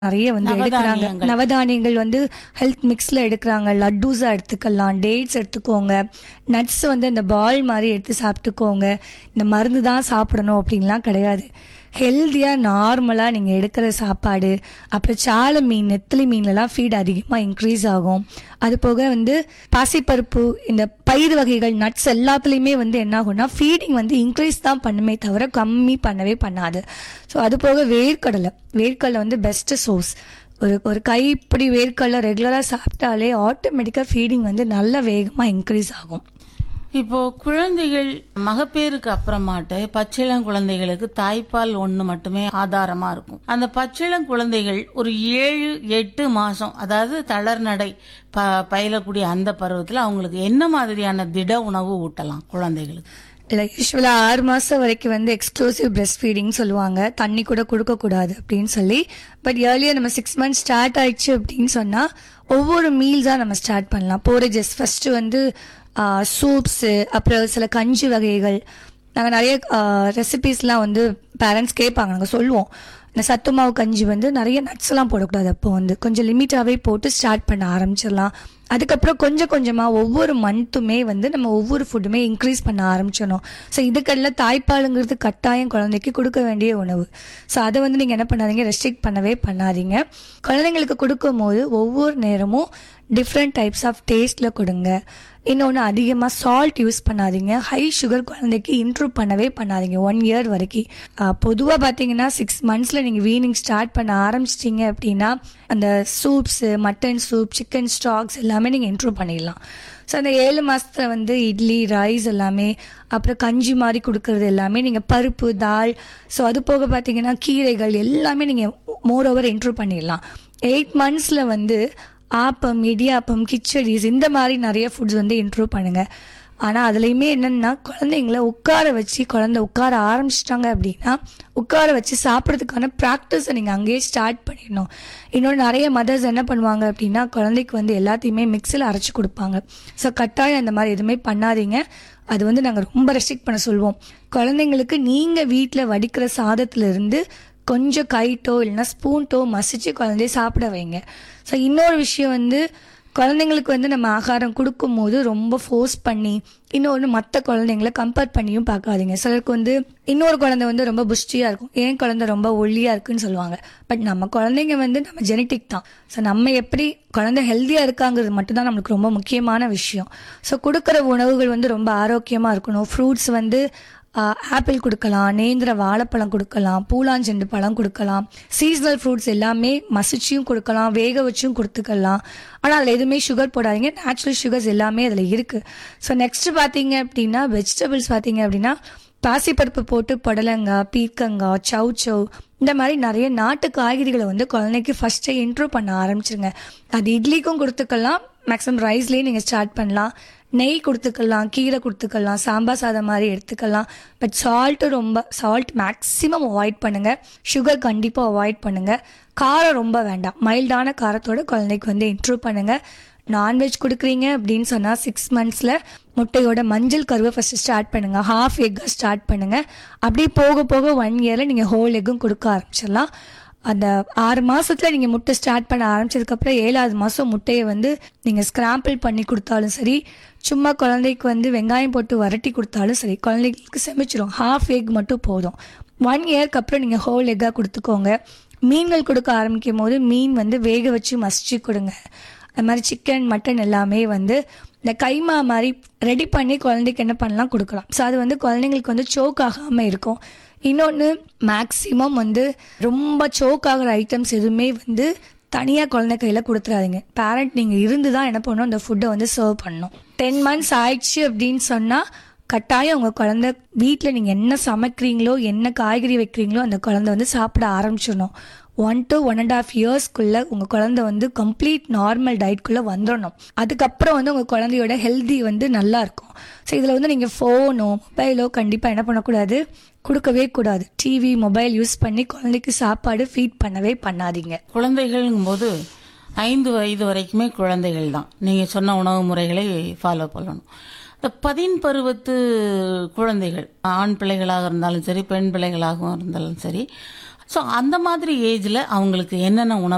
நிறைய வந்து எடுக்கிறாங்க நவதானியங்கள். நவதானியங்கள் வந்து ஹெல்த் மிக்ஸ்ல எடுக்கிறாங்க லட்டூஸா எடுத்துக்கலாம் டேட்ஸ் எடுத்துக்கோங்க நட்ஸ் வந்து இந்த பால் மாதிரி எடுத்து சாப்பிட்டுக்கோங்க இந்த மருந்து தான் சாப்பிடணும் அப்படின்லாம் கிடையாது ஹெல்த்தியாக நார்மலாக நீங்கள் எடுக்கிற சாப்பாடு அப்புறம் சாலை மீன் நெத்திலி மீன்லலாம் ஃபீட் அதிகமாக இன்க்ரீஸ் ஆகும் அது போக வந்து பாசிப்பருப்பு இந்த பயிர் வகைகள் நட்ஸ் எல்லாத்துலேயுமே வந்து என்ன ஆகும்னா ஃபீடிங் வந்து இன்க்ரீஸ் தான் பண்ணுமே தவிர கம்மி பண்ணவே பண்ணாது ஸோ அது போக வேர்க்கடலை வேர்க்கடலை வந்து பெஸ்ட் சோர்ஸ் ஒரு ஒரு கைப்பிடி வேர்க்கடலை ரெகுலராக சாப்பிட்டாலே ஆட்டோமேட்டிக்காக ஃபீடிங் வந்து நல்ல வேகமாக இன்க்ரீஸ் ஆகும் இப்போ குழந்தைகள் மகப்பேறுக்கு அப்புறமாட்டு பச்சிளம் குழந்தைகளுக்கு தாய்ப்பால் ஒன்று மட்டுமே ஆதாரமா இருக்கும் அந்த பச்சிளம் குழந்தைகள் ஒரு ஏழு எட்டு மாசம் அதாவது தளர்நடை ப பயிலக்கூடிய அந்த பருவத்தில் அவங்களுக்கு என்ன மாதிரியான திட உணவு ஊட்டலாம் குழந்தைகளுக்கு இல்லை யூஸ்வலாக ஆறு மாதம் வரைக்கும் வந்து எக்ஸ்க்ளூசிவ் பிரஸ்ட் ஃபீடிங் சொல்லுவாங்க தண்ணி கூட கொடுக்கக்கூடாது அப்படின்னு சொல்லி பட் ஏர்லியர் நம்ம சிக்ஸ் மந்த்ஸ் ஸ்டார்ட் ஆயிடுச்சு அப்படின்னு சொன்னால் ஒவ்வொரு மீல்ஸாக நம்ம ஸ்டார்ட் பண்ணலாம் போரேஜஸ் ஃபஸ்ட்டு வந்து சூப்ஸு அப்புறம் சில கஞ்சி வகைகள் நாங்கள் நிறைய ரெசிபீஸ்லாம் வந்து பேரண்ட்ஸ் கேட்பாங்க நாங்கள் சொல்லுவோம் இந்த சத்து மாவு கஞ்சி வந்து நிறைய நட்ஸ் எல்லாம் போடக்கூடாது அப்போ வந்து கொஞ்சம் லிமிட்டாகவே போட்டு ஸ்டார்ட் பண்ண ஆரம்பிச்சிடலாம் அதுக்கப்புறம் கொஞ்சம் கொஞ்சமாக ஒவ்வொரு மந்த்துமே வந்து நம்ம ஒவ்வொரு ஃபுட்டுமே இன்க்ரீஸ் பண்ண ஆரம்பிச்சிடணும் ஸோ இதுக்கெல்லாம் தாய்ப்பாலுங்கிறது கட்டாயம் குழந்தைக்கு கொடுக்க வேண்டிய உணவு ஸோ அதை வந்து நீங்கள் என்ன பண்ணாதீங்க ரெஸ்ட்ரிக்ட் பண்ணவே பண்ணாதீங்க குழந்தைங்களுக்கு கொடுக்கும் போது ஒவ்வொரு நேரமும் டிஃப்ரெண்ட் டைப்ஸ் ஆஃப் டேஸ்ட்டில் கொடுங்க இன்னொன்று அதிகமாக சால்ட் யூஸ் பண்ணாதீங்க ஹை சுகர் குழந்தைக்கு இன்ட்ரூவ் பண்ணவே பண்ணாதீங்க ஒன் இயர் வரைக்கும் பொதுவாக பார்த்தீங்கன்னா சிக்ஸ் மந்த்ஸில் நீங்கள் வீனிங் ஸ்டார்ட் பண்ண ஆரம்பிச்சிட்டிங்க அப்படின்னா அந்த soups mutton soup chicken stocks எல்லாமே நீங்கள் இன்ட்ரூவ் பண்ணிடலாம் ஸோ அந்த ஏழு மாதத்துல வந்து இட்லி ரைஸ் எல்லாமே அப்புறம் கஞ்சி மாதிரி கொடுக்கறது எல்லாமே நீங்கள் பருப்பு தால் ஸோ அது போக பார்த்தீங்கன்னா கீரைகள் எல்லாமே நீங்கள் மோர் ஓவர் இன்ட்ரூவ் பண்ணிடலாம் எயிட் மந்த்ஸில் வந்து ஆப்பம் இடியாப்பம் கிச்சடிஸ் இந்த மாதிரி நிறைய ஃபுட்ஸ் வந்து இன்ட்ரூவ் பண்ணுங்க ஆனால் அதுலேயுமே என்னென்னா குழந்தைங்கள உட்கார வச்சு குழந்தை உட்கார ஆரம்பிச்சிட்டாங்க அப்படின்னா உட்கார வச்சு சாப்பிட்றதுக்கான ப்ராக்டிஸை நீங்கள் அங்கேயே ஸ்டார்ட் பண்ணிடணும் இன்னொன்று நிறைய மதர்ஸ் என்ன பண்ணுவாங்க அப்படின்னா குழந்தைக்கு வந்து எல்லாத்தையுமே மிக்சியில் அரைச்சி கொடுப்பாங்க ஸோ கட்டாயம் அந்த மாதிரி எதுவுமே பண்ணாதீங்க அது வந்து நாங்கள் ரொம்ப ரெஸ்ட்ரிக்ட் பண்ண சொல்லுவோம் குழந்தைங்களுக்கு நீங்கள் வீட்டில் வடிக்கிற சாதத்துலேருந்து கொஞ்சம் கைட்டோ இல்லைன்னா ஸ்பூன்ட்டோ மசிச்சு குழந்தைய சாப்பிட வைங்க ஸோ இன்னொரு விஷயம் வந்து குழந்தைங்களுக்கு வந்து நம்ம ஆகாரம் கொடுக்கும்போது ரொம்ப ஃபோர்ஸ் பண்ணி இன்னொன்று மற்ற குழந்தைங்கள கம்பேர் பண்ணியும் பார்க்காதீங்க சிலருக்கு வந்து இன்னொரு குழந்தை வந்து ரொம்ப புஷ்டியாக இருக்கும் ஏன் குழந்தை ரொம்ப ஒல்லியாக இருக்குன்னு சொல்லுவாங்க பட் நம்ம குழந்தைங்க வந்து நம்ம ஜெனட்டிக் தான் ஸோ நம்ம எப்படி குழந்தை ஹெல்த்தியாக இருக்காங்கிறது மட்டும்தான் நம்மளுக்கு ரொம்ப முக்கியமான விஷயம் ஸோ கொடுக்குற உணவுகள் வந்து ரொம்ப ஆரோக்கியமாக இருக்கணும் ஃப்ரூட்ஸ் வந்து ஆப்பிள் கொடுக்கலாம் நேந்திர வாழைப்பழம் கொடுக்கலாம் பூலாஞ்செண்டு பழம் கொடுக்கலாம் சீசனல் ஃப்ரூட்ஸ் எல்லாமே மசிச்சியும் கொடுக்கலாம் வேக வச்சும் கொடுத்துக்கலாம் ஆனால் அதில் எதுவுமே சுகர் போடாதீங்க நேச்சுரல் சுகர்ஸ் எல்லாமே அதில் இருக்குது ஸோ நெக்ஸ்ட் பார்த்தீங்க அப்படின்னா வெஜிடபிள்ஸ் பார்த்தீங்க அப்படின்னா பாசிப்பருப்பு போட்டு புடலங்காய் பீர்க்கங்காய் சவ் சவ் இந்த மாதிரி நிறைய நாட்டு காய்கறிகளை வந்து குழந்தைக்கு ஃபஸ்ட்டே இன்ட்ரூவ் பண்ண ஆரம்பிச்சிருங்க அது இட்லிக்கும் கொடுத்துக்கலாம் மேக்ஸிமம் ரைஸ்லேயே நீங்கள் ஸ்டார்ட் பண்ணலாம் நெய் கொடுத்துக்கலாம் கீரை கொடுத்துக்கலாம் சாம்பார் சாதம் மாதிரி எடுத்துக்கலாம் பட் சால்ட்டு ரொம்ப சால்ட் மேக்ஸிமம் அவாய்ட் பண்ணுங்கள் சுகர் கண்டிப்பாக அவாய்ட் பண்ணுங்கள் காரம் ரொம்ப வேண்டாம் மைல்டான காரத்தோட குழந்தைக்கு வந்து இன்ட்ரூவ் பண்ணுங்கள் நான்வெஜ் கொடுக்குறீங்க அப்படின்னு சொன்னால் சிக்ஸ் மந்த்ஸில் முட்டையோட மஞ்சள் கருவை ஃபஸ்ட்டு ஸ்டார்ட் பண்ணுங்கள் ஹாஃப் எக்காக ஸ்டார்ட் பண்ணுங்கள் அப்படியே போக போக ஒன் இயரில் நீங்கள் ஹோல் எக்கும் கொடுக்க ஆரம்பிச்சிடலாம் அந்த ஆறு மாசத்துல நீங்க முட்டை ஸ்டார்ட் பண்ண ஆரம்பிச்சதுக்கப்புறம் ஏழாவது மாசம் முட்டையை வந்து நீங்க ஸ்கிராம்பிள் பண்ணி கொடுத்தாலும் சரி சும்மா குழந்தைக்கு வந்து வெங்காயம் போட்டு வரட்டி கொடுத்தாலும் சரி குழந்தைங்களுக்கு செமிச்சிரும் ஹாஃப் எக் மட்டும் போதும் ஒன் இயர்க்கு அப்புறம் நீங்க ஹோல் எக்காக கொடுத்துக்கோங்க மீன்கள் கொடுக்க ஆரம்பிக்கும் போது மீன் வந்து வேக வச்சு மசிச்சு கொடுங்க அது மாதிரி சிக்கன் மட்டன் எல்லாமே வந்து இந்த கைமா மாதிரி ரெடி பண்ணி குழந்தைக்கு என்ன பண்ணலாம் கொடுக்கலாம் ஸோ அது வந்து குழந்தைங்களுக்கு வந்து சோக் ஆகாமல் இருக்கும் இன்னொன்று மேக்ஸிமம் வந்து ரொம்ப சோக் ஆகிற ஐட்டம்ஸ் எதுவுமே வந்து தனியாக குழந்தை கையில் கொடுத்துறாதீங்க பேரண்ட் நீங்கள் இருந்து தான் என்ன பண்ணணும் அந்த ஃபுட்டை வந்து சர்வ் பண்ணணும் டென் மந்த்ஸ் ஆயிடுச்சு அப்படின்னு சொன்னால் கட்டாயம் உங்கள் குழந்தை வீட்டில் நீங்கள் என்ன சமைக்கிறீங்களோ என்ன காய்கறி வைக்கிறீங்களோ அந்த குழந்தை வந்து சாப்பிட ஆரம்பிச்சிடணும் one to one and half இயர்ஸ்க்குள்ளே உங்கள் குழந்தை வந்து கம்ப்ளீட் நார்மல் டயட்குள்ளே வந்துடணும் அதுக்கப்புறம் வந்து உங்கள் குழந்தையோட ஹெல்தி வந்து நல்லா இருக்கும் ஸோ இதில் வந்து நீங்கள் ஃபோனோ மொபைலோ கண்டிப்பாக என்ன பண்ணக்கூடாது கொடுக்கவே கூடாது டிவி மொபைல் யூஸ் பண்ணி குழந்தைக்கு சாப்பாடு ஃபீட் பண்ணவே பண்ணாதீங்க குழந்தைகள்ங்கும் போது ஐந்து வயது வரைக்குமே குழந்தைகள் தான் நீங்கள் சொன்ன உணவு முறைகளை ஃபாலோ பண்ணணும் இந்த பதின் பருவத்து குழந்தைகள் ஆண் பிள்ளைகளாக இருந்தாலும் சரி பெண் பிள்ளைகளாகவும் இருந்தாலும் சரி ஸோ அந்த மாதிரி ஏஜில் அவங்களுக்கு என்னென்ன உணவு